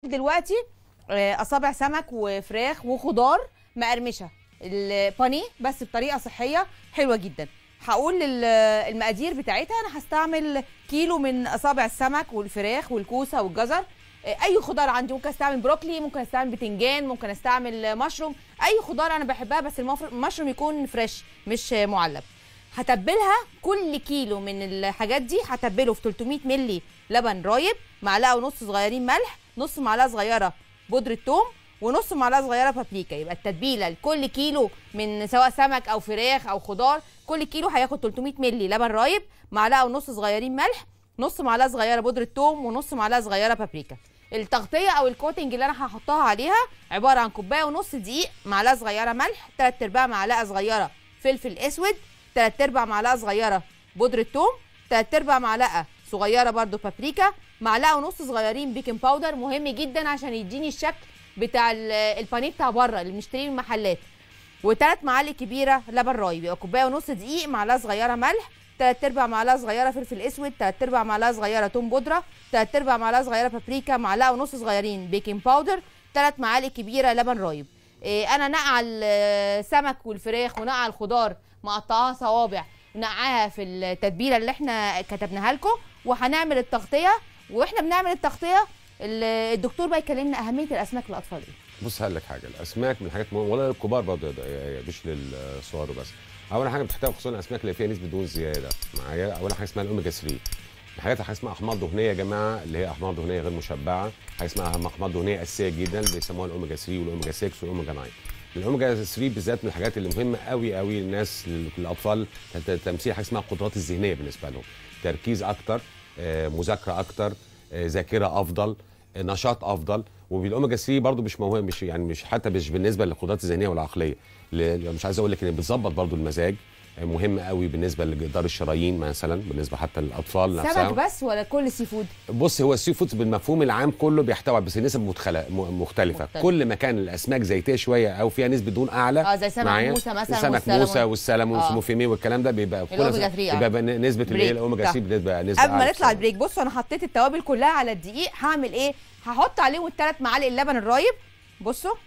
دلوقتي آه، اصابع سمك وفراخ وخضار مقرمشه البانيه بس بطريقه صحيه حلوه جدا هقول ال- المقادير بتاعتها انا هستعمل كيلو من اصابع السمك والفراخ والكوسه والجزر آه، اي خضار عندي ممكن استعمل بروكلي ممكن استعمل بتنجان ممكن استعمل مشروم اي خضار انا بحبها بس المفر- المشروم يكون فريش مش آه، معلب هتبلها كل كيلو من الحاجات دي هتبله في 300 ملي لبن رايب معلقه ونص صغيرين ملح نص معلقه صغيره بودره ثوم ونص معلقه صغيره بابريكا يبقى التتبيله لكل كيلو من سواء سمك او فراخ او خضار كل كيلو هياخد 300 ملي لبن رايب معلقه ونص صغيرين ملح نص معلقه صغيره بودره ثوم ونص معلقه صغيره بابريكا التغطيه او الكوتنج اللي انا هحطها عليها عباره عن كوبايه ونص دقيق معلقه صغيره ملح 3 ارباع معلقه صغيره فلفل اسود 3 ارباع معلقه صغيره بودره ثوم 3 ارباع معلقه صغيره برده بابريكا معلقه ونص صغيرين بيكنج باودر مهم جدا عشان يديني الشكل بتاع ال- البانيه بتاع بره اللي بنشتريه من المحلات وثلاث معالق كبيره لبن رايب يبقى كوبايه ونص دقيق معلقه صغيره ملح تلات ارباع معلقه صغيره فلفل اسود تلات ارباع معلقه صغيره توم بودره تلات ارباع معلقه صغيره بابريكا معلقه ونص صغيرين بيكنج باودر ثلاث معالق كبيره لبن رايب إيه انا نقع السمك والفراخ ونقع الخضار مقطعاها صوابع نقعها في التتبيله اللي احنا كتبناها لكم وهنعمل التغطيه واحنا بنعمل التغطيه ال- الدكتور بقى يكلمنا اهميه الاسماك للاطفال ايه بص هقول لك حاجه الاسماك من الحاجات مهمه ولا للكبار برضه ده- مش للصغار بس اول حاجه بتحتوي خصوصا الاسماك اللي فيها نسبه دهون زياده معايا اول حاجه اسمها الاوميجا 3 الحاجات حاجه اسمها احماض دهنيه يا جماعه اللي هي احماض دهنيه غير مشبعه حاجه اسمها احماض دهنيه اساسيه جدا بيسموها الاوميجا 3 والاوميجا 6 والاوميجا 9 الاوميجا 3 بالذات من الحاجات اللي مهمه قوي قوي للناس للاطفال ت- تمثيل حاجه اسمها القدرات الذهنيه بالنسبه لهم تركيز اكتر آه، مذاكره اكتر آه، ذاكره افضل آه، نشاط افضل وبالاوميجا 3 برضو مش مهم مش يعني مش حتى مش بالنسبه للقدرات الذهنيه والعقليه ل- مش عايز اقول لك ان بتظبط برضو المزاج آه، مهم قوي بالنسبه لجدار الشرايين مثلا بالنسبه حتى للاطفال نفسها سمك بس ولا كل سي فود بص هو السي فود بالمفهوم العام كله بيحتوي بس النسب متخل- م- مختلفه مختلف. كل ما كان الاسماك زيتيه شويه او فيها نسبه دهون اعلى اه زي سمك معايا؟ موسى مثلا سمك والسلمون. موسى والسلمون آه. والسموفيمي والكلام ده بيبقى كل- الأوميجا 3 آه. بيبقى بن- نسبه اللي هي بريك. الاوميجا طب. 3 بتبقى نسبه قبل ما أعلى نطلع بصراحة. البريك بصوا انا حطيت التوابل كلها على الدقيق هعمل ايه هحط عليهم الثلاث معالق اللبن الرايب بصوا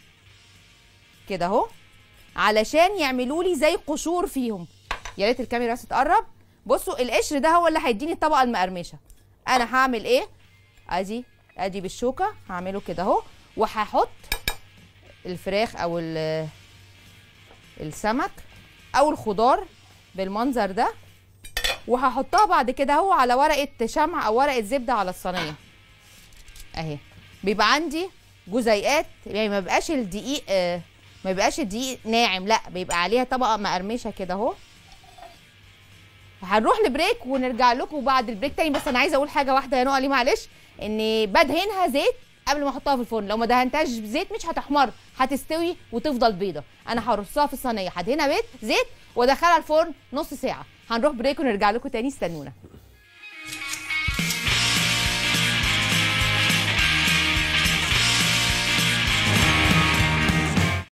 كده اهو علشان يعملوا لي زي قشور فيهم يا ريت الكاميرا بس تقرب بصوا القشر ده هو اللي هيديني الطبقه المقرمشه انا هعمل ايه ادي ادي بالشوكه هعمله كده اهو وهحط الفراخ او ال- السمك او الخضار بالمنظر ده وهحطها بعد كده اهو على ورقه شمع او ورقه زبده على الصينيه اهي بيبقى عندي جزيئات يعني ما بيبقاش الدقيق آه، ما بيبقاش الدقيق ناعم لا بيبقى عليها طبقه مقرمشه كده اهو هنروح لبريك ونرجع لكم بعد البريك تاني بس انا عايزه اقول حاجه واحده يا نقى ليه معلش ان بدهنها زيت قبل ما احطها في الفرن لو ما دهنتهاش بزيت مش هتحمر هتستوي وتفضل بيضه انا هرصها في الصينيه هدهنها بيت زيت وادخلها الفرن نص ساعه هنروح بريك ونرجع لكم تاني استنونا